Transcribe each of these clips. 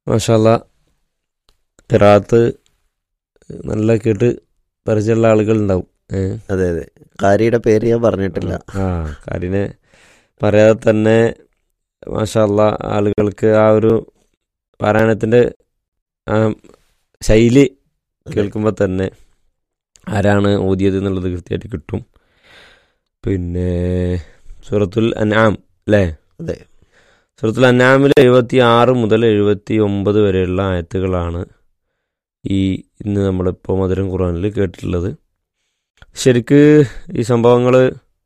മാഷാല്ല കിറാത്ത് നല്ല കേട്ട് പരിചയമുള്ള ആളുകൾ ഉണ്ടാവും ഏ അതെ അതെ കാരിയുടെ പേര് ഞാൻ പറഞ്ഞിട്ടില്ല ആ കാര്യം പറയാതെ തന്നെ മാഷാല്ല ആളുകൾക്ക് ആ ഒരു പാരായണത്തിൻ്റെ ആ ശൈലി കേൾക്കുമ്പോൾ തന്നെ ആരാണ് ഓതിയത് എന്നുള്ളത് കൃത്യമായിട്ട് കിട്ടും പിന്നെ സൂറത്തുൽ അനാം അല്ലേ അതെ സൂറത്തുൽ അനാമിൽ എഴുപത്തി ആറ് മുതൽ എഴുപത്തി ഒമ്പത് വരെയുള്ള ആയത്തുകളാണ് ഈ ഇന്ന് നമ്മളിപ്പോൾ മധുരം ഖുറാനിൽ കേട്ടിട്ടുള്ളത് ശരിക്ക് ഈ സംഭവങ്ങൾ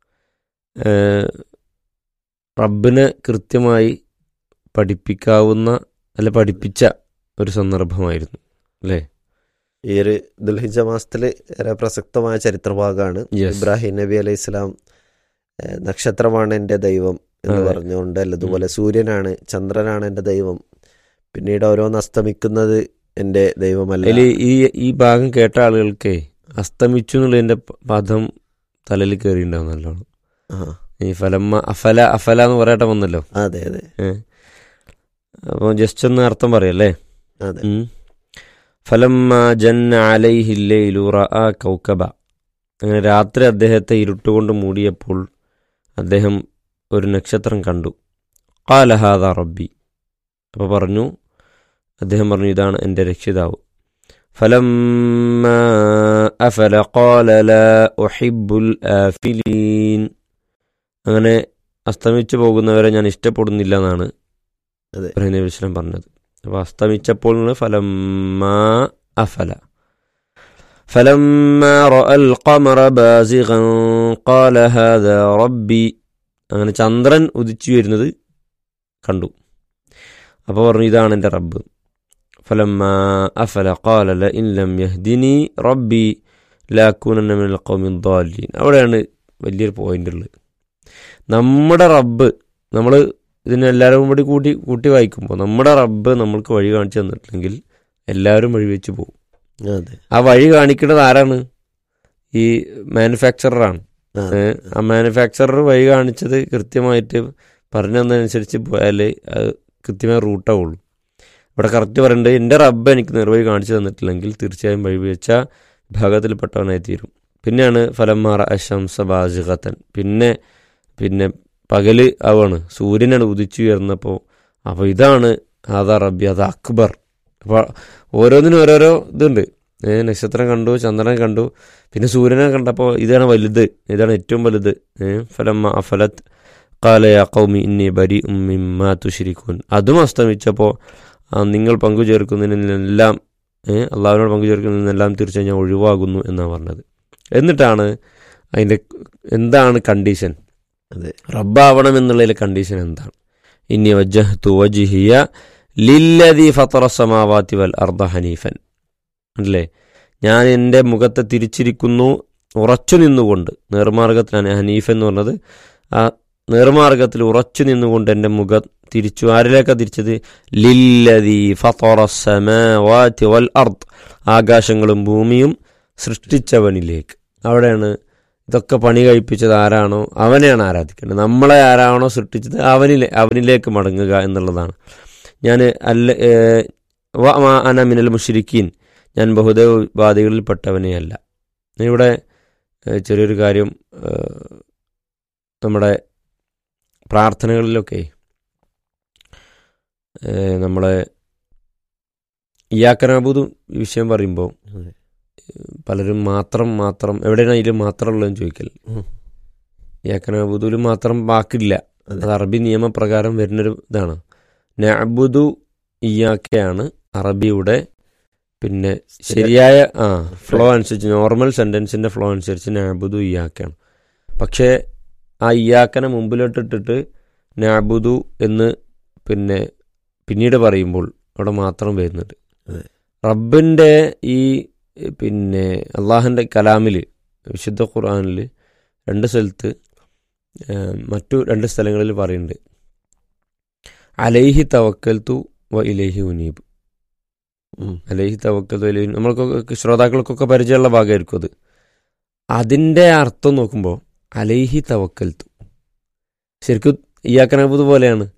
റബ്ബിനെ കൃത്യമായി പഠിപ്പിക്കാവുന്ന അല്ല പഠിപ്പിച്ച ഒരു സന്ദർഭമായിരുന്നു അല്ലേ ഈ ഒരു ദുൽഹിജ മാസത്തില് ഏറെ പ്രസക്തമായ ചരിത്രഭാഗമാണ് Yes. ഇബ്രാഹിം നബി അലൈഹി ഇസ്ലാം നക്ഷത്രമാണ് എൻ്റെ ദൈവം എന്ന് അതെ. പറഞ്ഞുകൊണ്ട് അല്ല അതുപോലെ സൂര്യനാണ് ചന്ദ്രനാണ് എൻ്റെ ദൈവം പിന്നീട് ഓരോന്ന് അസ്തമിക്കുന്നത് എൻ്റെ ദൈവമല്ല അതിൽ ഈ ഈ ഭാഗം കേട്ട ആളുകൾക്ക് അസ്തമിച്ചു എന്നുള്ളതിന്റെ പ- പദം തലയിൽ കയറിയിട്ടുണ്ടാവും നല്ലോണം ആ, ഈ ഫലമ്മ അഫല അഫല എന്ന് പറയട്ടെ വന്നല്ലോ അതെ അതെ അപ്പോൾ ജസ്റ്റ് ഒന്ന് അർത്ഥം പറയല്ലേ അതെ ഉം. ഫലമ്മ ജന്ന അലൈഹില്ലയിലു റഅ കൗക്കബ അങ്ങനെ രാത്രി അദ്ദേഹത്തെ ഇരുട്ടുകൊണ്ട് മൂടിയപ്പോൾ അദ്ദേഹം ഒരു നക്ഷത്രം കണ്ടു കാലഹാദ റബ്ബി അപ്പോൾ പറഞ്ഞു അദ്ദേഹം പറഞ്ഞു ഇതാണ് എൻ്റെ രക്ഷിതാവ് ഫലമ്മ അഫല ഖാല ലാ ഉഹിബ്ബുൽ ആഫിലീൻ അങ്ങനെ അസ്തമിച്ചു പോകുന്നവരെ ഞാൻ ഇഷ്ടപ്പെടുന്നില്ല എന്നാണ് അതെ. ഇബ്രാഹിം നബി വസ്ലം പറഞ്ഞത് അപ്പോൾ അസ്തമിച്ചപ്പോൾ നിന്ന് ഫലമ്മ അഫല فلما رأى القمر بازغا قال هذا ربي അങ്ങനെ ചന്ദ്രൻ ഉദിച്ചു വരുന്നത് കണ്ടു അപ്പോൾ പറഞ്ഞു ഇതാണ് എൻ്റെ റബ്ബ് فلما أفل قال لئن لم يهدني ربي ലാക്കൂനന്ന മിനൽ ഖൗമിൻ ദ്വാലിൻ അവിടെയാണ് വലിയൊരു പോയിന്റ് ഉള്ളത് നമ്മുടെ റബ്ബ് നമ്മൾ ഇതിനെല്ലാവരും കൂടി കൂട്ടി കൂട്ടി വായിക്കുമ്പോൾ നമ്മുടെ റബ്ബ് നമ്മൾക്ക് വഴി കാണിച്ചു തന്നിട്ടില്ലെങ്കിൽ എല്ലാവരും വഴി വെച്ച് പോകും അതെ ആ വഴി കാണിക്കേണ്ടത് ആരാണ് ഈ മാനുഫാക്ചററാണ് ആ, ഏ, ആ മാനുഫാക്ചറർ വഴി കാണിച്ചത് കൃത്യമായിട്ട് പറഞ്ഞതനുസരിച്ച് പോയാൽ അത് കൃത്യമായ റൂട്ടാവുള്ളൂ ഇവിടെ കറക്റ്റ് പറയേണ്ടത് എൻ്റെ റബ്ബ് എനിക്ക് നിർവഹി കാണിച്ചു തന്നിട്ടില്ലെങ്കിൽ തീർച്ചയായും വഴി വെച്ച വിഭാഗത്തിൽപ്പെട്ടവനായി തീരും പിന്നെയാണ് ഫലമാറ അശംസ ബാജിഖത്തൻ പിന്നെ പിന്നെ പകല് ആവാണ് സൂര്യനാണ് ഉദിച്ചുയർന്നപ്പോൾ അപ്പോൾ ഇതാണ് അതാ റബ്ബി അത് അക്ബർ അപ്പോൾ ഓരോന്നിനും ഓരോരോ ഇതുണ്ട് ഏ, നക്ഷത്രം കണ്ടു ചന്ദ്രൻ കണ്ടു പിന്നെ സൂര്യനെ കണ്ടപ്പോൾ ഇതാണ് വലുത് ഇതാണ് ഏറ്റവും വലുത് ഏ, ഫലമ്മ അഫലത്ത് കാലയ കൗമി ഇന്നി ബരി ഉമ്മിമാ തുഷിരിക്കൂൻ അതും അസ്തമിച്ചപ്പോൾ നിങ്ങൾ പങ്കു ചേർക്കുന്നതിനെല്ലാം ഏഹ് അള്ളാഹുവിനോട് പങ്കു ചേർക്കുന്നതിനെല്ലാം തീർച്ചയായും ഞാൻ ഒഴിവാകുന്നു എന്നാണ് പറഞ്ഞത് എന്നിട്ടാണ് അതിൻ്റെ എന്താണ് കണ്ടീഷൻ അതെ റബ്ബാവണം എന്നുള്ളതിലെ കണ്ടീഷൻ എന്താണ് ഇനി വജ്ജഹ്തു വജിഹിയ ലില്ലദി ഫത്തറ സമാവാത്തി വൽ അർദ ഹനീഫൻ അല്ലേ ഞാൻ എൻ്റെ മുഖത്തെ തിരിച്ചിരിക്കുന്നു ഉറച്ചു നിന്നുകൊണ്ട് നേർമാർഗത്തിലാണ് ഹനീഫ് എന്ന് പറഞ്ഞത് ആ നേർമാർഗത്തിൽ ഉറച്ചു നിന്നുകൊണ്ട് എൻ്റെ മുഖം തിരിച്ചു ആരിലേക്കാ തിരിച്ചത് ലില്ലദി ഫത്തറ സമാവാത്തി വൽ അർദ് ആകാശങ്ങളും ഭൂമിയും സൃഷ്ടിച്ചവനിലേക്ക് അവിടെയാണ് ഇതൊക്കെ പണി കഴിപ്പിച്ചത് ആരാണോ അവനെയാണ് ആരാധിക്കേണ്ടത് നമ്മളെ ആരാണോ സൃഷ്ടിച്ചത് അവനിലെ അവനിലേക്ക് മടങ്ങുക എന്നുള്ളതാണ് ഞാൻ അല്ല ഏഹ്, വ മാ അന മിനൽ മുഷിരിക്കീൻ ഞാൻ ബഹുദൈവവാദികളിൽപ്പെട്ടവനെയല്ല ഇവിടെ ഏഹ്, ചെറിയൊരു കാര്യം ഏഹ്, നമ്മുടെ പ്രാർത്ഥനകളിലൊക്കെ ഏഹ്, നമ്മളെ ഇയാക്കനാബൂതും വിഷയം പറയുമ്പോൾ അതെ. പലരും മാത്രം മാത്രം എവിടെയാണ് അതിൽ മാത്രം ഉള്ളതെന്ന് ചോദിക്കൽ ഉം. യാക്കനാബുദുൽ മാത്രം വാക്കില്ല അതെ. അത് അറബി നിയമപ്രകാരം വരുന്നൊരു ഇതാണ് നഅബുദു ഇയാക്കയാണ് അറബിയുടെ പിന്നെ ശരിയായ ആ ഫ്ലോ അനുസരിച്ച് നോർമൽ സെന്റൻസിന്റെ ഫ്ലോ അനുസരിച്ച് നഅബുദു ഇയാക്കയാണ് പക്ഷേ ആ ഇയാക്കനെ മുമ്പിലോട്ടിട്ടിട്ട് നഅബുദു എന്ന് പിന്നെ പിന്നീട് പറയുമ്പോൾ അവിടെ മാത്രം വരുന്നുണ്ട് അതെ. റബ്ബിന്റെ ഈ പിന്നെ അള്ളാഹിന്റെ കലാമിൽ വിശുദ്ധ ഖുർആനിൽ രണ്ട് സ്ഥലത്ത് ഏഹ്, മറ്റു രണ്ട് സ്ഥലങ്ങളിൽ പറയുന്നുണ്ട് അലൈഹി തവക്കൽത്തു വ ഇലൈഹി ഉനീബ് ഉം. അലൈഹി തവക്കൽത്തു വ ഇലൈഹി നമ്മൾക്കൊക്കെ ശ്രോതാക്കൾക്കൊക്കെ പരിചയമുള്ള ഭാഗമായിരിക്കും അത് അതിൻ്റെ അർത്ഥം നോക്കുമ്പോൾ അലൈഹി തവക്കൽത്തു ശരിക്കും ഇയാക്കനബുദ് പോലെയാണ് ആ,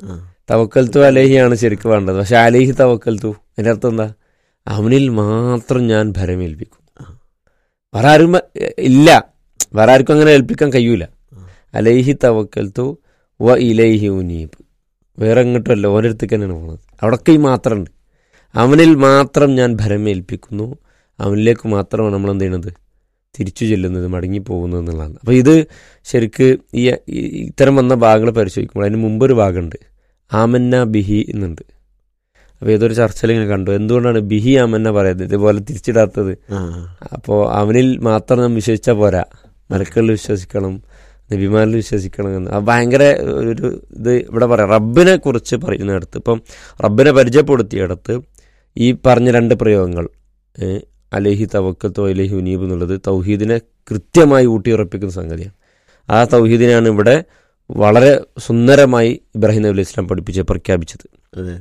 തവക്കൽത്തു അലേഹിയാണ് ശരിക്കും വേണ്ടത് പക്ഷെ അലേഹി തവക്കൽത്തു അതിൻ്റെ അർത്ഥം എന്താ അവനിൽ മാത്രം ഞാൻ ഭരമേൽപ്പിക്കും വേറെ ആരും ബ- ഇല്ല വേറെ ആർക്കും അങ്ങനെ ഏൽപ്പിക്കാൻ കഴിയൂല അലേഹി തവക്കൽത്തു വ ഇലൈഹി ഉനീബ് വേറെ എങ്ങോട്ടുമല്ല ഓരോരുത്തേക്ക് തന്നെയാണ് പോകുന്നത് അവിടൊക്കെ ഈ മാത്രമുണ്ട് അവനിൽ മാത്രം ഞാൻ ഭരമേൽപ്പിക്കുന്നു അവനിലേക്ക് മാത്രമാണ് നമ്മൾ എന്ത് ചെയ്യണത് തിരിച്ചു ചെല്ലുന്നത് മടങ്ങി പോകുന്നത് എന്നുള്ളതാണ് അപ്പോൾ ഇത് ശരിക്ക് ഈ ഈ- ഇത്തരം വന്ന ഭാഗങ്ങൾ പരിശോധിക്കുമ്പോൾ അതിന് മുമ്പൊരു ഭാഗമുണ്ട് ആമന്ന ബിഹി എന്നുണ്ട് അപ്പോൾ ഏതൊരു ചർച്ചയിൽ ഇങ്ങനെ കണ്ടു എന്തുകൊണ്ടാണ് ബിഹി ആമന്ന പറയുന്നത് ഇതുപോലെ തിരിച്ചിടാത്തത് ആ അപ്പോൾ അവനിൽ മാത്രം നാം വിശ്വസിച്ചാൽ പോരാ മലക്കളിൽ വിശ്വസിക്കണം നബിമാരിൽ വിശ്വസിക്കണം എന്ന് അത് ഭയങ്കര ഒരു ഇത് ഇവിടെ പറയാം റബ്ബിനെ കുറിച്ച് പറയുന്നിടത്ത് ഇപ്പം റബ്ബിനെ പരിചയപ്പെടുത്തിയിടത്ത് ഈ പറഞ്ഞ രണ്ട് പ്രയോഗങ്ങൾ ഏ, അലേഹി തവക്കത്തോ അലേഹി ഉനീബ് എന്നുള്ളത് തൗഹീദിനെ കൃത്യമായി ഊട്ടിയുറപ്പിക്കുന്ന സംഗതിയാണ് ആ തൗഹീദിനെയാണ് ഇവിടെ വളരെ സുന്ദരമായി ഇബ്രാഹിം നബി അലൈഹി ഇസ്ലാം പഠിപ്പിച്ച് പ്രഖ്യാപിച്ചത് അതെ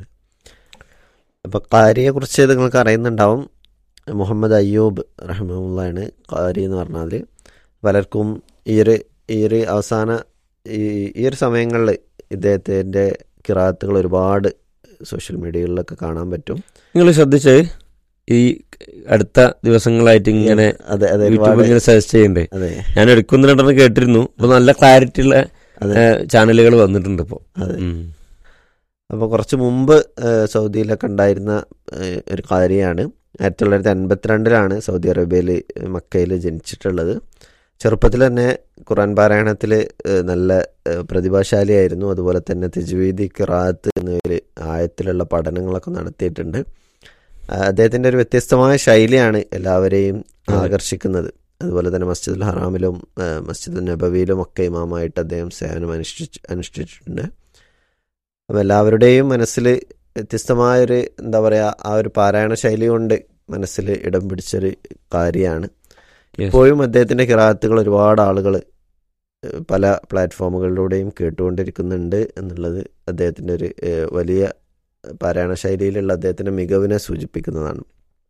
അപ്പൊ കാരിയെ കുറിച്ച് നിങ്ങൾക്ക് അറിയുന്നുണ്ടാവും മുഹമ്മദ് അയ്യൂബ് റഹ്മുള്ളയാണ് കാരി എന്ന് പറഞ്ഞാൽ പലർക്കും ഈ ഒരു ഈ ഒരു അവസാന ഈ ഈ ഒരു സമയങ്ങളിൽ ഇദ്ദേഹത്തിൻ്റെ കിറാത്തുകൾ ഒരുപാട് സോഷ്യൽ മീഡിയകളിലൊക്കെ കാണാൻ പറ്റും നിങ്ങൾ ശ്രദ്ധിച്ച് ഈ അടുത്ത ദിവസങ്ങളായിട്ട് ഇങ്ങനെ അതെ അതെ യൂട്യൂബ് ഒരുപാട് ഇങ്ങനെ സജസ്റ്റ് ചെയ്യണ്ടേ അതെ ഞാൻ എടുക്കുന്ന രണ്ടെണ്ണം കേട്ടിരുന്നു അപ്പൊ നല്ല ക്ലാരിറ്റി ഉള്ള അതെ ചാനലുകൾ വന്നിട്ടുണ്ട് ഇപ്പോൾ അതെ അപ്പോൾ കുറച്ച് മുമ്പ് ഏഹ്, സൗദിയിലൊക്കെ ഉണ്ടായിരുന്ന ഏഹ്, ഒരു കാര്യമാണ് ആയിരത്തി തൊള്ളായിരത്തി അൻപത്തിരണ്ടിലാണ് സൗദി അറേബ്യയിൽ മക്കയിൽ ജനിച്ചിട്ടുള്ളത് ചെറുപ്പത്തിൽ തന്നെ ഖുറാൻ പാരായണത്തിൽ ഏഹ്, നല്ല ഏഹ്, പ്രതിഭാശാലിയായിരുന്നു അതുപോലെ തന്നെ തെജ്വീദി കിറാത്ത് എന്നിവയിൽ ആയത്തിലുള്ള പഠനങ്ങളൊക്കെ നടത്തിയിട്ടുണ്ട് ആ, അദ്ദേഹത്തിൻ്റെ ഒരു വ്യത്യസ്തമായ ശൈലിയാണ് എല്ലാവരെയും അതെ. ആകർഷിക്കുന്നത് അതുപോലെ തന്നെ മസ്ജിദുൽ ഹറാമിലും ഏഹ്, മസ്ജിദുൽ നബവിയിലും ഒക്കെ ഇമാമായിട്ട് അദ്ദേഹം സേവനം അനുഷ്ഠിച്ച് അനുഷ്ഠിച്ചിട്ടുണ്ട് അപ്പം എല്ലാവരുടെയും മനസ്സിൽ വ്യത്യസ്തമായൊരു എന്താ പറയുക ആ ഒരു പാരായണ ശൈലി കൊണ്ട് മനസ്സിൽ ഇടം പിടിച്ചൊരു കാര്യമാണ് Yes. ഇപ്പോഴും അദ്ദേഹത്തിൻ്റെ കിറാത്തുകൾ ഒരുപാട് ആളുകൾ പല പ്ലാറ്റ്ഫോമുകളിലൂടെയും കേട്ടുകൊണ്ടിരിക്കുന്നുണ്ട് എന്നുള്ളത് അദ്ദേഹത്തിൻ്റെ ഒരു ഏഹ്, വലിയ പാരായണ ശൈലിയിലുള്ള അദ്ദേഹത്തിൻ്റെ മികവിനെ സൂചിപ്പിക്കുന്നതാണ്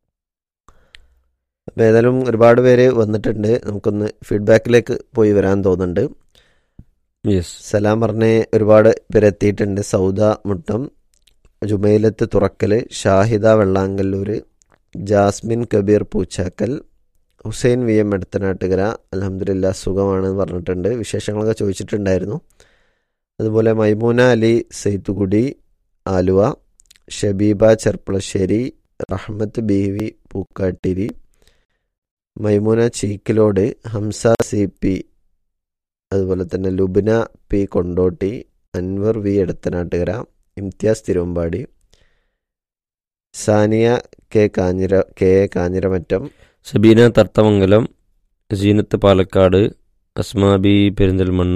അപ്പോൾ ഏതായാലും ഒരുപാട് പേര് വന്നിട്ടുണ്ട് നമുക്കൊന്ന് ഫീഡ്ബാക്കിലേക്ക് പോയി വരാൻ തോന്നുന്നുണ്ട് യെസ് സലാം പറഞ്ഞ് ഒരുപാട് പേരെത്തിയിട്ടുണ്ട് സൗദ മുട്ടം ജുമൈലത്ത് തുറക്കൽ ഷാഹിദ വെള്ളാങ്കല്ലൂർ ജാസ്മിൻ കബീർ പൂച്ചാക്കൽ ഹുസൈൻ വി എം എടുത്തനാട്ടുകര അലഹമില്ല സുഖമാണെന്ന് പറഞ്ഞിട്ടുണ്ട് വിശേഷങ്ങളൊക്കെ ചോദിച്ചിട്ടുണ്ടായിരുന്നു അതുപോലെ മൈമൂന അലി സെയ്ത്തുകുടി ആലുവ ഷബീബ ചെർപ്പളശ്ശേരി റഹ്മത്ത് ബീവി പൂക്കാട്ടിരി മൈമൂന ചീക്കിലോട് ഹംസ സി പി അതുപോലെ തന്നെ Lubina P Kondotty Anwar V Edathanattukara Imthiyas Thiruvambady Sania K Kanjira K A Kanjiramattam Sabeena Tharthamangalam Seenath Palakkad Asmabi Perinthalmanna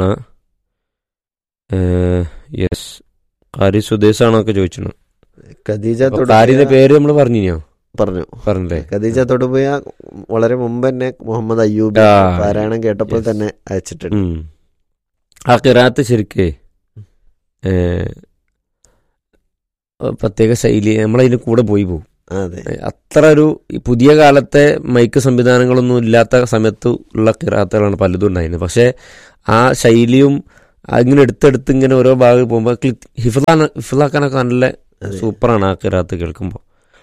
yes കാരി സുദേശാണോ ഒക്കെ ചോദിച്ചു ഖദീജ കാരിന്റെ തൊടുപുഴ പേര് നമ്മൾ പറഞ്ഞിനോ പറഞ്ഞു പറഞ്ഞില്ലേ ഖദീജ തൊടുപുഴ വളരെ മുമ്പ് തന്നെ മുഹമ്മദ് അയ്യൂബ് ആ, പാരായണം കേട്ടപ്പോൾ yes. തന്നെ അയച്ചിട്ടുണ്ട് ഉം. ആ കിറാത്ത് ശരിക്കേ ഏ, പ്രത്യേക ശൈലി നമ്മളതിന് കൂടെ പോയി പോകും അതെ അത്ര ഒരു ഈ പുതിയ കാലത്തെ മൈക്ക് സംവിധാനങ്ങളൊന്നും ഇല്ലാത്ത സമയത്ത് ഉള്ള കിറാത്തുകളാണ് പലതും ഉണ്ടായിരുന്നത് പക്ഷേ ആ ശൈലിയും അങ്ങനെ എടുത്തെടുത്ത് ഇങ്ങനെ ഓരോ ഭാഗം പോകുമ്പോൾ ഹിഫിളാണ് ഹിഫിളാക്കാനൊക്കെ നല്ല അതെ. സൂപ്പറാണ് ആ കിറാത്ത് കേൾക്കുമ്പോൾ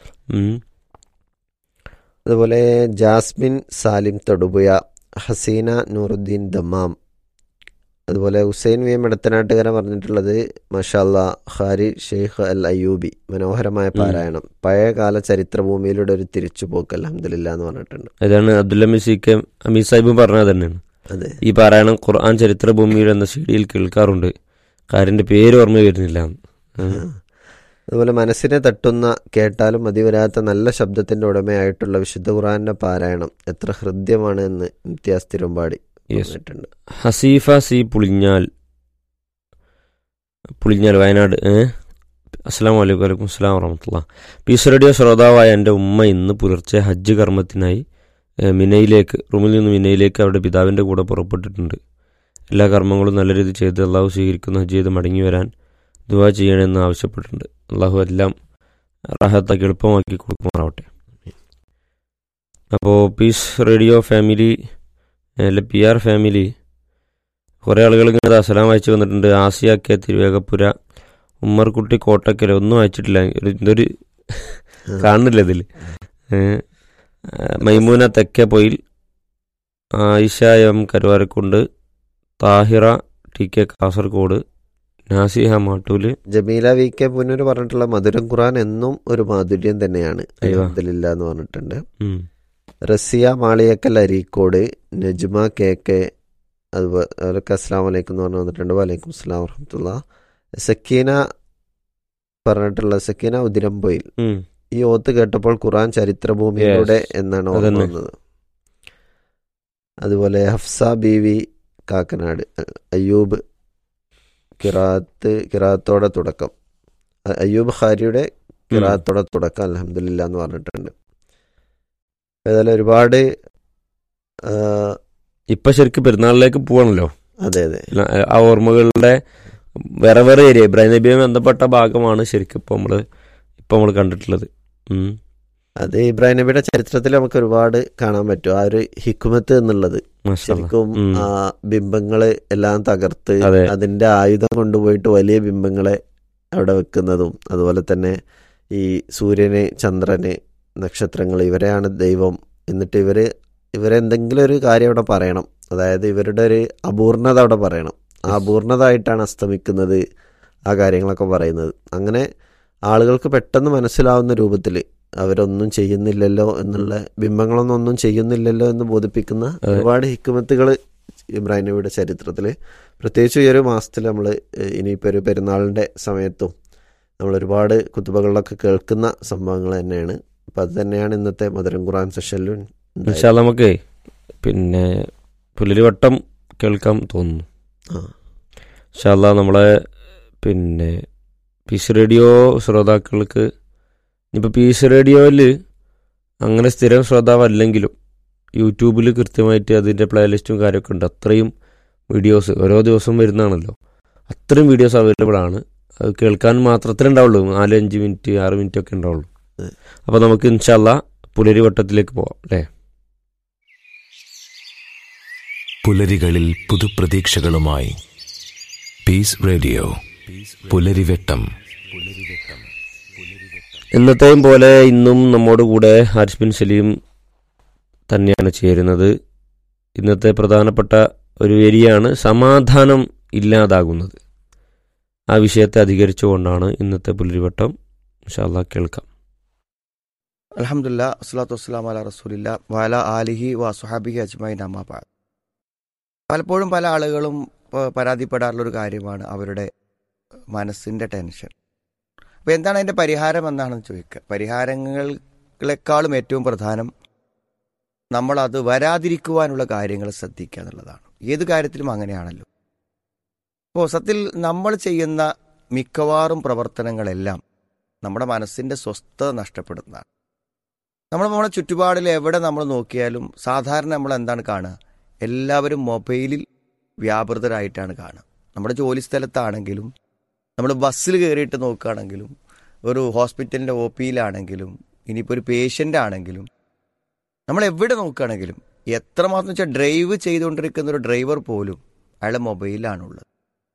അതുപോലെ ജാസ്മിൻ സാലിം തൊടുപുഴ ഹസീന നൂറുദ്ദീൻ ദമാം അതുപോലെ ഹുസൈൻ വി എം എടത്തനാട്ടുകര പറഞ്ഞിട്ടുള്ളത് മഷാല്ല ഖാരി ഷെയ്ഖ് അൽ അയ്യൂബി മനോഹരമായ പാരായണം പഴയകാല ചരിത്രഭൂമിയിലൂടെ ഒരു തിരിച്ചുപോക്ക് അലഹമില്ല എന്ന് പറഞ്ഞിട്ടുണ്ട് അതാണ് അബ്ദുല്ല സി കെ അമീർ സാഹിബും പറഞ്ഞത് തന്നെയാണ് അതെ ഈ പാരായണം ഖുർആൻ ചരിത്രഭൂമിയിൽ എന്ന സീഡിയിൽ കേൾക്കാറുണ്ട് കാരിന്റെ പേര് ഓർമ്മ വരുന്നില്ല ഉം. അതുപോലെ മനസ്സിനെ തട്ടുന്ന കേട്ടാലും മതിവരാത്ത നല്ല ശബ്ദത്തിന്റെ ഉടമയായിട്ടുള്ള വിശുദ്ധ ഖുറാന്റെ പാരായണം എത്ര ഹൃദ്യമാണ് എന്ന് ഇംതിയാസ് തിരുമ്പാടി Yes. പറഞ്ഞിട്ടുണ്ട് ഹസീഫ സി പുളിഞ്ഞാൽ പുളിഞ്ഞാൽ വയനാട് ഏ അസ്സാം വലൈക്കും വലൈക്കും അസ്സാം വറഹമത്തുള്ള പീസ് റേഡിയോ ശ്രോതാവായ എൻ്റെ ഉമ്മ ഇന്ന് പുലർച്ചെ ഹജ്ജ് കർമ്മത്തിനായി ഏ, മിനയിലേക്ക് റൂമിൽ നിന്ന് മിനയിലേക്ക് അവരുടെ പിതാവിൻ്റെ കൂടെ പുറപ്പെട്ടിട്ടുണ്ട് എല്ലാ കർമ്മങ്ങളും നല്ല രീതിയിൽ ചെയ്ത് അള്ളാഹു സ്വീകരിക്കുന്ന ഹജ്ജ് ചെയ്ത് മടങ്ങി വരാൻ ദുവാ ചെയ്യണമെന്ന് ആവശ്യപ്പെട്ടിട്ടുണ്ട് അള്ളാഹു എല്ലാം റാഹത്താക്കി എളുപ്പമാക്കി കൊടുക്കുമാറാവട്ടെ അപ്പോൾ പീസ് റേഡിയോ ഫാമിലി അല്ല പി ആർ ഫാമിലി കുറേ ആളുകൾ ഇങ്ങനെ അസലാം അയച്ചു വന്നിട്ടുണ്ട് ആസിയ കെ തിരുവേഗപ്പുര ഉമ്മർകുട്ടി കോട്ടക്കൽ ഒന്നും അയച്ചിട്ടില്ല ഒരു എന്തൊരു കാണുന്നില്ല ഇതിൽ Maimoona Thekke Poyil Ayisha M Karuvarakundu Thahira T K Kasaragod Nasiha Mattool Jameela V K Punnoor പറഞ്ഞിട്ടുള്ള മധുരം ഖുറാൻ എന്നും ഒരു മാധുര്യം തന്നെയാണ് അയ്യോ. അൽഹംദുലില്ലാ എന്ന് പറഞ്ഞിട്ടുണ്ട് ഉം. റസിയ മാളിയക്കൽ അരീക്കോട് നജ്മ കെ കെ അതുപോലെ അവരൊക്കെ അസ്സാം വലൈക്കും എന്ന് പറഞ്ഞു വന്നിട്ടുണ്ട് വലൈക്കും അസ്സലാം വറഹമത്തുള്ള സക്കീന പറഞ്ഞിട്ടുള്ള സക്കീന ഉദിരമ്പൊയിൽ ഉം. ഈ ഓത്ത് കേട്ടപ്പോൾ ഖുറാൻ ചരിത്രഭൂമിയിലൂടെ Yes. എന്നാണ് ഓർമ്മ അതന്നെ. വന്നത് അതുപോലെ ഹഫ്സ ബി വി കാക്കനാട് അ- അയ്യൂബ് കിറാത്ത് കിറാത്തോടെ തുടക്കം അ- അയ്യൂബ് ഖാരിയുടെ കിറാത്തോടെ തുടക്കം അലഹമില്ല എന്ന് പറഞ്ഞിട്ടുണ്ട് ഏതായാലും ഒരുപാട് ആ, ഇപ്പൊ ശരിക്കും പെരുന്നാളിലേക്ക് പോവാണല്ലോ അതെ അതെ ഇല്ല, ആ ഓർമ്മകളുടെ വേറെ വേറെ ഏരിയ ഇബ്രാഹിം നബിയുമായി ബന്ധപ്പെട്ട ഭാഗമാണ് ശരിക്കും ഇപ്പൊ നമ്മള് ഇപ്പൊ നമ്മൾ കണ്ടിട്ടുള്ളത് ഉം. അത് ഇബ്രാഹിം നബിയുടെ ചരിത്രത്തിൽ നമുക്ക് ഒരുപാട് കാണാൻ പറ്റും ആ ഒരു ഹിക്കുമത്ത് എന്നുള്ളത് മാഷാ അല്ലാ. ശരിക്കും ഉം. ആ ബിംബങ്ങള് എല്ലാം തകർത്ത് അതെ. അതിന്റെ ആയുധം കൊണ്ടുപോയിട്ട് വലിയ ബിംബങ്ങളെ അവിടെ വെക്കുന്നതും അതുപോലെ തന്നെ ഈ സൂര്യന് ചന്ദ്രന് നക്ഷത്രങ്ങൾ ഇവരെയാണ് ദൈവം എന്നിട്ട് ഇവര് ഇവരെന്തെങ്കിലും ഒരു കാര്യം അവിടെ പറയണം അതായത് ഇവരുടെ ഒരു അപൂർണത അവിടെ പറയണം ആ അപൂർണത ആയിട്ടാണ് അസ്തമിക്കുന്നത് ആ കാര്യങ്ങളൊക്കെ പറയുന്നത് അങ്ങനെ ആളുകൾക്ക് പെട്ടെന്ന് മനസ്സിലാവുന്ന രൂപത്തിൽ അവരൊന്നും ചെയ്യുന്നില്ലല്ലോ എന്നുള്ള ബിംബങ്ങളൊന്നും ഒന്നും ചെയ്യുന്നില്ലല്ലോ എന്ന് ബോധിപ്പിക്കുന്ന അതെ. ഒരുപാട് ഹിക്കുമത്തുകൾ ഇബ്രാഹിം നബിയുടെ ചരിത്രത്തിൽ പ്രത്യേകിച്ച് ഈ ഒരു മാസത്തിൽ നമ്മൾ ഇനിയിപ്പോൾ ഒരു പെരുന്നാളിൻ്റെ സമയത്തും നമ്മൾ ഒരുപാട് കുത്തുബകളിലൊക്കെ കേൾക്കുന്ന സംഭവങ്ങൾ തന്നെയാണ് അപ്പം അത് തന്നെയാണ് ഇന്നത്തെ മധുരം ഖുറാൻ സെഷനിലും ഉണ്ടായത്. ഇൻഷാ അല്ലാ നമുക്കേ പിന്നെ പുലരിവട്ടം കേൾക്കാൻ തോന്നുന്നു ആ. ഇൻഷാല്ല നമ്മളെ പിന്നെ പീസ് റേഡിയോ ശ്രോതാക്കൾക്ക് ഇനിയിപ്പോൾ പീസ് റേഡിയോയിൽ അങ്ങനെ സ്ഥിരം ശ്രോതാവല്ലെങ്കിലും യൂട്യൂബിൽ കൃത്യമായിട്ട് അതിൻ്റെ പ്ലേലിസ്റ്റും കാര്യമൊക്കെ ഉണ്ട് അത്രയും വീഡിയോസ് ഓരോ ദിവസവും വരുന്നതാണല്ലോ അത്രയും വീഡിയോസ് അവൈലബിൾ ആണ് അത് കേൾക്കാൻ മാത്രത്തിലുണ്ടാവുള്ളൂ നാല് അഞ്ച് മിനിറ്റ് ആറ് മിനിറ്റ് ഒക്കെ ഉണ്ടാവുള്ളൂ അതെ. അപ്പോൾ നമുക്ക് ഇൻഷാല്ല പുലരിവട്ടത്തിലേക്ക് പോവാം അല്ലേ പുലരികളിൽ പുതുപ്രതീക്ഷകളുമായി പീസ് റേഡിയോ പുലരിവെട്ടം എന്നത്തെയും പോലെ ഇന്നും നമ്മോട് കൂടെ ഹാരിസ് ബിൻ സലീം തന്നെയാണ് ചേരുന്നത് ഇന്നത്തെ പ്രധാനപ്പെട്ട ഒരു ഏരിയയാണ് സമാധാനം ഇല്ലാതാകുന്നത് ആ വിഷയത്തെ അധികരിച്ചുകൊണ്ടാണ് ഇന്നത്തെ പുലരിവട്ടം ഇൻഷാല്ലാ കേൾക്കാം അലഹമുല്ല അസ്ലാത്തു വസ്സലാം അല റസൂലില്ല വാല ആലിഹി വ സുഹാബിഹി അജ്മൈൻ അമ്മാബാദ് പലപ്പോഴും പല ആളുകളും പ- പരാതിപ്പെടാറുള്ള ഒരു കാര്യമാണ് അവരുടെ മനസ്സിൻ്റെ ടെൻഷൻ അപ്പോൾ എന്താണ് അതിൻ്റെ പരിഹാരം എന്നാണെന്ന് ചോദിക്കുക പരിഹാരങ്ങളെക്കാളും ഏറ്റവും പ്രധാനം നമ്മളത് വരാതിരിക്കുവാനുള്ള കാര്യങ്ങൾ ശ്രദ്ധിക്കുക എന്നുള്ളതാണ് ഏത് കാര്യത്തിലും അങ്ങനെയാണല്ലോ അപ്പോൾ സത്യത്തിൽ നമ്മൾ ചെയ്യുന്ന മിക്കവാറും പ്രവർത്തനങ്ങളെല്ലാം നമ്മുടെ മനസ്സിൻ്റെ സ്വസ്ഥത നഷ്ടപ്പെടുന്നതാണ് നമ്മൾ നമ്മുടെ ചുറ്റുപാടിൽ എവിടെ നമ്മൾ നോക്കിയാലും സാധാരണ നമ്മൾ എന്താണ് കാണുക എല്ലാവരും മൊബൈലിൽ വ്യാപൃതരായിട്ടാണ് കാണുക നമ്മുടെ ജോലി സ്ഥലത്താണെങ്കിലും നമ്മൾ ബസ്സിൽ കയറിയിട്ട് നോക്കുകയാണെങ്കിലും ഒരു ഹോസ്പിറ്റലിൻ്റെ ഒ പിയിലാണെങ്കിലും ഇനിയിപ്പോൾ ഒരു പേഷ്യൻ്റ് ആണെങ്കിലും നമ്മൾ എവിടെ നോക്കുകയാണെങ്കിലും എത്രമാത്രം വെച്ചാൽ ഡ്രൈവ് ചെയ്തുകൊണ്ടിരിക്കുന്ന ഒരു ഡ്രൈവർ പോലും അയാളെ മൊബൈലിലാണുള്ളത്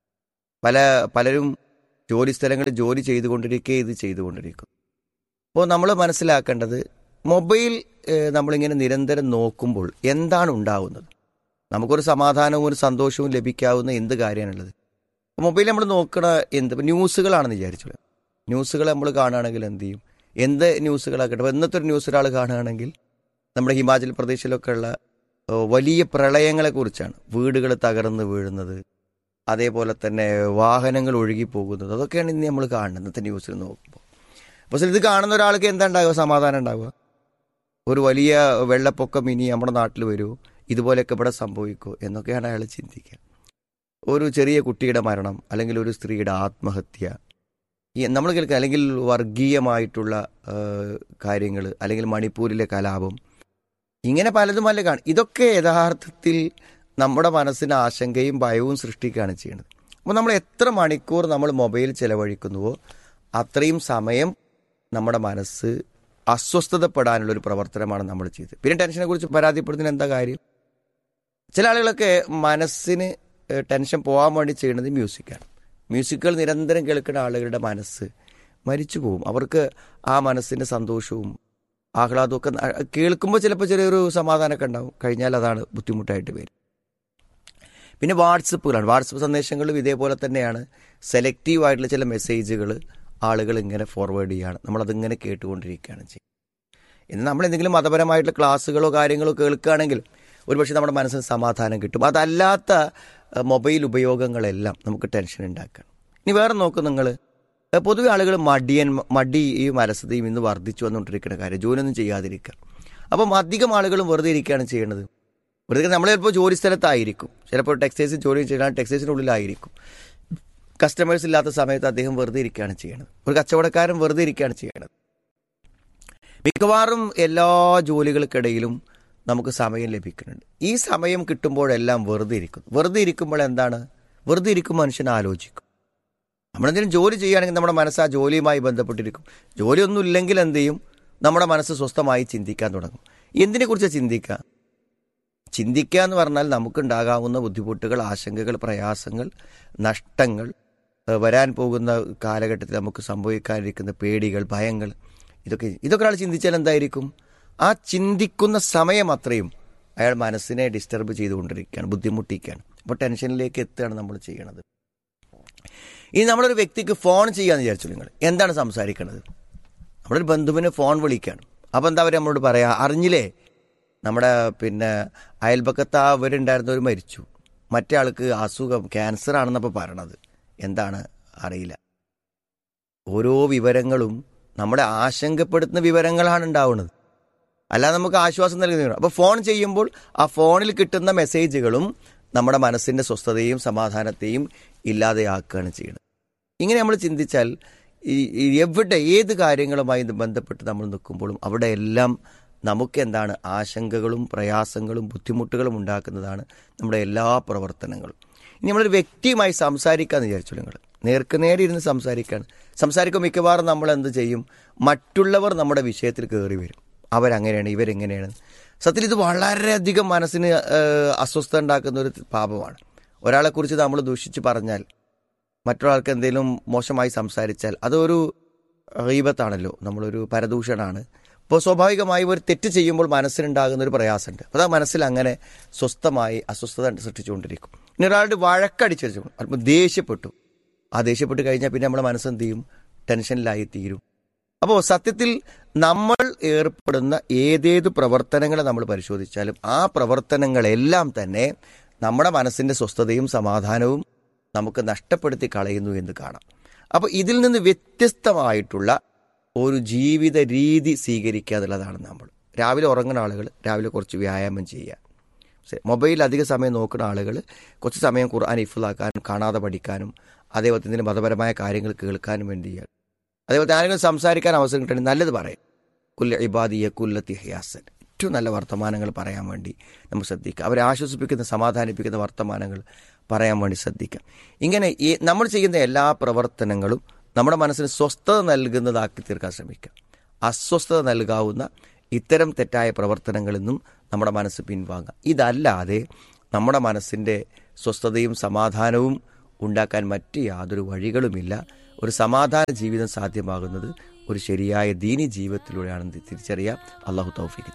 പല പലരും ജോലി സ്ഥലങ്ങളിൽ ജോലി ചെയ്തുകൊണ്ടിരിക്കുക ഇത് ചെയ്തുകൊണ്ടിരിക്കുന്നു അപ്പോൾ നമ്മൾ മനസ്സിലാക്കേണ്ടത് മൊബൈൽ ഏഹ്, നമ്മളിങ്ങനെ നിരന്തരം നോക്കുമ്പോൾ എന്താണ് ഉണ്ടാവുന്നത് നമുക്കൊരു സമാധാനവും ഒരു സന്തോഷവും ലഭിക്കാവുന്ന എന്ത് കാര്യമാണുള്ളത് മൊബൈൽ നമ്മൾ നോക്കണ എന്ത് ഇപ്പം ന്യൂസുകളാണെന്ന് വിചാരിച്ചോളൂ ന്യൂസുകൾ നമ്മൾ കാണുകയാണെങ്കിൽ എന്ത് ചെയ്യും എന്ത് ന്യൂസുകളാക്കട്ടെ ഇപ്പോൾ ഇന്നത്തെ ഒരു ന്യൂസ് ഒരാൾ കാണുകയാണെങ്കിൽ നമ്മുടെ ഹിമാചൽ പ്രദേശിലൊക്കെ ഉള്ള ഏഹ്, വലിയ പ്രളയങ്ങളെക്കുറിച്ചാണ് വീടുകൾ തകർന്ന് വീഴുന്നത് അതേപോലെ തന്നെ വാഹനങ്ങൾ ഒഴുകി പോകുന്നത് അതൊക്കെയാണ് ഇന്ന് നമ്മൾ കാണുന്നത് ഇന്നത്തെ ന്യൂസിൽ നോക്കുമ്പോൾ അപ്പോൾ ഇത് കാണുന്ന ഒരാൾക്ക് എന്താ ഉണ്ടാവുക സമാധാനം ഉണ്ടാവുക ഒരു വലിയ വെള്ളപ്പൊക്കം ഇനി നമ്മുടെ നാട്ടിൽ വരുമോ ഇതുപോലെയൊക്കെ ഇവിടെ സംഭവിക്കുമോ എന്നൊക്കെയാണ് അയാൾ ചിന്തിക്കുക ഒരു ചെറിയ കുട്ടിയുടെ മരണം അല്ലെങ്കിൽ ഒരു സ്ത്രീയുടെ ആത്മഹത്യ ഈ നമ്മൾ കേൾക്കുക അല്ലെങ്കിൽ വർഗീയമായിട്ടുള്ള കാര്യങ്ങൾ അല്ലെങ്കിൽ മണിപ്പൂരിലെ കലാപം ഇങ്ങനെ പലതും അല്ലേ കാണും ഇതൊക്കെ യഥാർത്ഥത്തിൽ നമ്മുടെ മനസ്സിന് ആശങ്കയും ഭയവും സൃഷ്ടിക്കുകയാണ് ചെയ്യുന്നത് അപ്പോൾ നമ്മൾ എത്ര മണിക്കൂർ നമ്മൾ മൊബൈൽ ചെലവഴിക്കുന്നുവോ അത്രയും സമയം നമ്മുടെ മനസ്സ് അസ്വസ്ഥതപ്പെടാനുള്ള ഒരു പ്രവർത്തനമാണ് നമ്മൾ ചെയ്തത് പിന്നെ ടെൻഷനെ കുറിച്ച് പരാതിപ്പെടുന്നതിന് എന്താ കാര്യം ചില ആളുകളൊക്കെ മനസ്സിന് ഏഹ്, ടെൻഷൻ പോകാൻ വേണ്ടി ചെയ്യുന്നത് മ്യൂസിക്കാണ് മ്യൂസിക്കുകൾ നിരന്തരം കേൾക്കുന്ന ആളുകളുടെ മനസ്സ് മരിച്ചു പോകും അവർക്ക് ആ മനസ്സിൻ്റെ സന്തോഷവും ആഹ്ലാദമൊക്കെ ന- കേൾക്കുമ്പോൾ ചിലപ്പോൾ ചെറിയൊരു സമാധാനമൊക്കെ ഉണ്ടാവും കഴിഞ്ഞാൽ അതാണ് ബുദ്ധിമുട്ടായിട്ട് വരും പിന്നെ വാട്സപ്പുകളാണ് വാട്സപ്പ് സന്ദേശങ്ങളിലും ഇതേപോലെ തന്നെയാണ് സെലക്റ്റീവ് ആയിട്ടുള്ള ചില മെസ്സേജുകൾ ആളുകൾ ഇങ്ങനെ ഫോർവേഡ് ചെയ്യുകയാണ് നമ്മളതിങ്ങനെ കേട്ടുകൊണ്ടിരിക്കുകയാണ് ചെയ്യുന്നത് ഇന്ന് നമ്മൾ എന്തെങ്കിലും മതപരമായിട്ടുള്ള ക്ലാസ്സുകളോ കാര്യങ്ങളോ കേൾക്കുകയാണെങ്കിൽ ഒരുപക്ഷെ നമ്മുടെ മനസ്സിന് സമാധാനം കിട്ടും അതല്ലാത്ത അഹ്, മൊബൈൽ ഉപയോഗങ്ങളെല്ലാം നമുക്ക് ടെൻഷൻ ഉണ്ടാക്കുകയാണ് ഇനി വേറെ നോക്കും നിങ്ങൾ പൊതുവെ ആളുകൾ മടിയൻ മടിയും അലസതയും ഇന്ന് വർദ്ധിച്ചു വന്നുകൊണ്ടിരിക്കുന്ന കാര്യം ജോലിയൊന്നും ചെയ്യാതിരിക്കുക അപ്പം അധികം ആളുകളും വെറുതെ ഇരിക്കുകയാണ് ചെയ്യുന്നത് വെറുതെ നമ്മൾ ചിലപ്പോൾ ജോലി സ്ഥലത്തായിരിക്കും ചിലപ്പോൾ ടെക്സ്റ്റൈൽസ് ജോലി ചെയ്യണം ടെക്സ്റ്റൈൽസിനുള്ളിലായിരിക്കും കസ്റ്റമേഴ്സ് ഇല്ലാത്ത സമയത്ത് അദ്ദേഹം വെറുതെ ഇരിക്കുകയാണ് ചെയ്യുന്നത് ഒരു കച്ചവടക്കാരൻ വെറുതെ ഇരിക്കുകയാണ് ചെയ്യുന്നത് മിക്കവാറും എല്ലാ ജോലികൾക്കിടയിലും നമുക്ക് സമയം ലഭിക്കുന്നുണ്ട് ഈ സമയം കിട്ടുമ്പോഴെല്ലാം വെറുതെ ഇരിക്കും വെറുതെ ഇരിക്കുമ്പോൾ എന്താണ് വെറുതെ ഇരിക്കും മനുഷ്യൻ ആലോചിക്കും നമ്മളെന്തെങ്കിലും ജോലി ചെയ്യുകയാണെങ്കിൽ നമ്മുടെ മനസ്സ് ആ ജോലിയുമായി ബന്ധപ്പെട്ടിരിക്കും ജോലിയൊന്നും ഇല്ലെങ്കിൽ എന്ത് ചെയ്യും നമ്മുടെ മനസ്സ് സ്വസ്ഥമായി ചിന്തിക്കാൻ തുടങ്ങും എന്തിനെക്കുറിച്ച് ചിന്തിക്കുക ചിന്തിക്കുക എന്ന് പറഞ്ഞാൽ നമുക്കുണ്ടാകാവുന്ന ബുദ്ധിമുട്ടുകൾ ആശങ്കകൾ പ്രയാസങ്ങൾ നഷ്ടങ്ങൾ ഏഹ് വരാൻ പോകുന്ന കാലഘട്ടത്തിൽ നമുക്ക് സംഭവിക്കാനിരിക്കുന്ന പേടികൾ ഭയങ്ങൾ ഇതൊക്കെ ഇതൊക്കെ ഒരാൾ ചിന്തിച്ചാൽ എന്തായിരിക്കും ആ ചിന്തിക്കുന്ന സമയം അത്രയും അയാൾ മനസ്സിനെ ഡിസ്റ്റർബ് ചെയ്തുകൊണ്ടിരിക്കുകയാണ് ബുദ്ധിമുട്ടിക്കുകയാണ് അപ്പോൾ ടെൻഷനിലേക്ക് എത്തുകയാണ് നമ്മൾ ചെയ്യണത് ഇനി നമ്മളൊരു വ്യക്തിക്ക് ഫോൺ ചെയ്യാന്ന് വിചാരിച്ചു നിങ്ങൾ എന്താണ് സംസാരിക്കുന്നത് നമ്മളൊരു ബന്ധുവിന് ഫോൺ വിളിക്കുകയാണ് അപ്പോൾ എന്താ അവർ നമ്മളോട് പറയാ അറിഞ്ഞില്ലേ നമ്മുടെ പിന്നെ അയൽപക്കത്ത് ആ അവരുണ്ടായിരുന്നവർ മരിച്ചു മറ്റേ ആൾക്ക് അസുഖം ക്യാൻസർ ആണെന്നപ്പോൾ പറയണത് എന്താണ് അറിയില്ല ഓരോ വിവരങ്ങളും നമ്മളെ ആശങ്കപ്പെടുത്തുന്ന വിവരങ്ങളാണ് ഉണ്ടാവുന്നത് അല്ലാതെ നമുക്ക് ആശ്വാസം നൽകുന്ന അപ്പോൾ ഫോൺ ചെയ്യുമ്പോൾ ആ ഫോണിൽ കിട്ടുന്ന മെസ്സേജുകളും നമ്മുടെ മനസ്സിൻ്റെ സ്വസ്ഥതയും സമാധാനത്തെയും ഇല്ലാതെയാക്കുകയാണ് ചെയ്യുന്നത് ഇങ്ങനെ നമ്മൾ ചിന്തിച്ചാൽ ഈ ഈ എവിടെ ഏത് കാര്യങ്ങളുമായി ഇത് ബന്ധപ്പെട്ട് നമ്മൾ നിൽക്കുമ്പോഴും അവിടെ എല്ലാം നമുക്ക് എന്താണ് ആശങ്കകളും പ്രയാസങ്ങളും ബുദ്ധിമുട്ടുകളും ഉണ്ടാക്കുന്നതാണ് നമ്മുടെ എല്ലാ പ്രവർത്തനങ്ങളും ഇനി നമ്മളൊരു വ്യക്തിയുമായി സംസാരിക്കാന്ന് വിചാരിച്ചു നിങ്ങൾ നേർക്ക് നേരെ ഇരുന്ന് സംസാരിക്കുകയാണ് സംസാരിക്കുമ്പോൾ മിക്കവാറും നമ്മൾ എന്ത് ചെയ്യും മറ്റുള്ളവർ നമ്മുടെ വിഷയത്തിൽ കയറി വരും അവരങ്ങനെയാണ് ഇവരെങ്ങനെയാണ് സത്യത്തിൽ ഇത് വളരെയധികം മനസ്സിന് ഏഹ്, അസ്വസ്ഥത ഉണ്ടാക്കുന്ന ഒരു പാപമാണ് ഒരാളെക്കുറിച്ച് നമ്മൾ ദൂഷിച്ച് പറഞ്ഞാൽ മറ്റൊരാൾക്ക് എന്തെങ്കിലും മോശമായി സംസാരിച്ചാൽ അതൊരു റീബത്താണല്ലോ നമ്മളൊരു പരദൂഷണാണ് ഇപ്പോൾ സ്വാഭാവികമായി ഒരു തെറ്റ് ചെയ്യുമ്പോൾ മനസ്സിനുണ്ടാകുന്ന ഒരു പ്രയാസമുണ്ട് അപ്പോൾ ആ മനസ്സിൽ അങ്ങനെ സ്വസ്ഥമായി അസ്വസ്ഥത സൃഷ്ടിച്ചുകൊണ്ടിരിക്കും ഇനി ഒരാളുടെ വഴക്കടിച്ചു വെച്ചു അല്പം ദേഷ്യപ്പെട്ടു ആ ദേഷ്യപ്പെട്ട് കഴിഞ്ഞാൽ പിന്നെ നമ്മുടെ മനസ്സെന്ത് ചെയ്യും ടെൻഷനിലായി തീരും അപ്പോൾ സത്യത്തിൽ നമ്മൾ ഏർപ്പെടുന്ന ഏതേത് പ്രവർത്തനങ്ങളെ നമ്മൾ പരിശോധിച്ചാലും ആ പ്രവർത്തനങ്ങളെല്ലാം തന്നെ നമ്മുടെ മനസ്സിന്റെ സ്വസ്ഥതയും സമാധാനവും നമുക്ക് നഷ്ടപ്പെടുത്തി കളയുന്നു എന്ന് കാണാം അപ്പോൾ ഇതിൽ നിന്ന് വ്യത്യസ്തമായിട്ടുള്ള ഒരു ജീവിത രീതി സ്വീകരിക്കുക എന്നുള്ളതാണ് നമ്മൾ രാവിലെ ഉറങ്ങുന്ന ആളുകൾ രാവിലെ കുറച്ച് വ്യായാമം ചെയ്യുക ശരി. മൊബൈൽ അധിക സമയം നോക്കുന്ന ആളുകൾ കുറച്ച് സമയം ഖുർആൻ ഇഫുലാക്കാനും കാണാതെ പഠിക്കാനും അതേപോലെ തന്നെ മതപരമായ കാര്യങ്ങൾ കേൾക്കാനും വേണ്ടി ചെയ്യുക അതേപോലെ ആരെങ്കിലും സംസാരിക്കാൻ അവസരം കിട്ടണമെങ്കിൽ നല്ലത് പറയും കുല്ല ഇബാദിയ കുല്ലത്തി ഹയാസൻ ഏറ്റവും നല്ല വർത്തമാനങ്ങൾ പറയാൻ വേണ്ടി നമ്മൾ ശ്രദ്ധിക്കുക അവരെ ആശ്വസിപ്പിക്കുന്ന സമാധാനിപ്പിക്കുന്ന വർത്തമാനങ്ങൾ പറയാൻ വേണ്ടി ശ്രദ്ധിക്കാം ഇങ്ങനെ ഈ നമ്മൾ ചെയ്യുന്ന എല്ലാ പ്രവർത്തനങ്ങളും നമ്മുടെ മനസ്സിന് സ്വസ്ഥത നൽകുന്നതാക്കി തീർക്കാൻ ശ്രമിക്കുക അസ്വസ്ഥത നൽകാവുന്ന ഇത്തരം തെറ്റായ പ്രവർത്തനങ്ങളിൽ നിന്നും നമ്മുടെ മനസ്സ് പിൻവാങ്ങുക ഇതല്ലാതെ നമ്മുടെ മനസ്സിൻ്റെ സ്വസ്ഥതയും സമാധാനവും ഉണ്ടാക്കാൻ മറ്റ് യാതൊരു വഴികളുമില്ല ഒരു സമാധാന ജീവിതം സാധ്യമാകുന്നത് ഒരു ശരിയായ ദീനി ജീവിതത്തിലൂടെയാണെന്ന് തിരിച്ചറിയാം അള്ളാഹു തൗഫീഖ്